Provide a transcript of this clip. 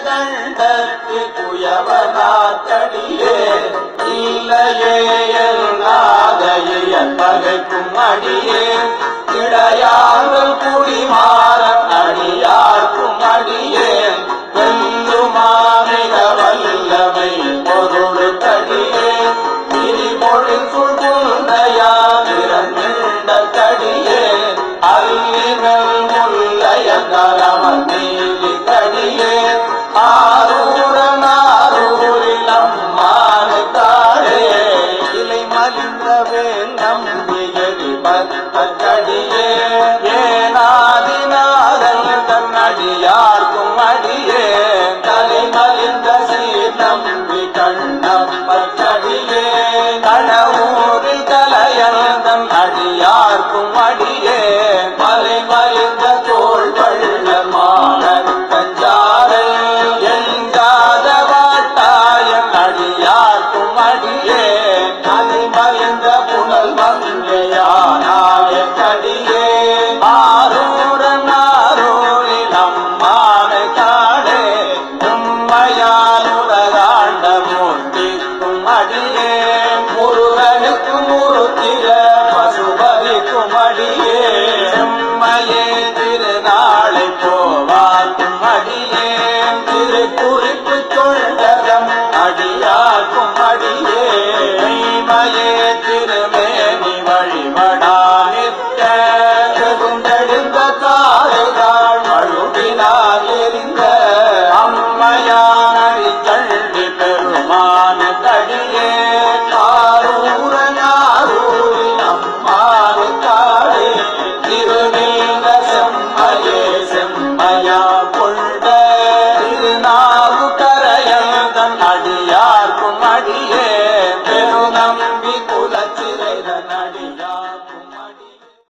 கண்டத்து குயவனாத்தடியே இல்லையே எல்லாதைய பகைக்கும் அடியே இடையாமல் குடிமாற அடியார்க்கும் அடியே வெல்லுமாமிக வல்லமை பொருள் கடியே திரிபொழில் சுழ்குந்தையாமிரண்ட கடியே அல்லிவல் முல்லைய கரமன் நீலி கடியே ஆரூரன் ஆரூரில் அம்மானு காடே இலை மலிந்தவேல் நம்பியடி பத்த கடியே ஏனாதிநாதன் தன்னடியார்க்கும் அடியே தலை மலிந்த சீர் நம்பி கண்ணப்ப கடியே கடவுரில் கலையந்தன் அடியார்க்கும் அடியே மலை மலிந்த தோள் வள்ளமான கஞ்சாரல் எஞ்சாத வாட்டாயன் அடியார்க்கும் அடியே அலை மலிந்த புனல் மங்கையானாய கடியே ஆரூரன் ஆரூரில் அம்மான காடே உண்மையால் உலகாண்ட மூர்த்திக்கும் அடியே முருகனுக்கும் முருத்திர பசுபதிக்கும் அடியே செம்மையே திருநாளை போவார்க்கும் அடியே திருக்குறிப்பு தொண்டகம் அடியார்க்கும் அடியே மெய்மையே திருமேனி வழிபடா நிற்க செகுந்தெழுந்த தாரைதாள் மழுவினால் எரிந்த அம்மையானடி தள்ளி பெருமான தடியே ஆரூரனாரூரின் அம்மாறு காடே திருநீல செம்மையே செம்மையா கொண்ட திருநாவு கரையந்தன் அடியார்க்கும் அடியே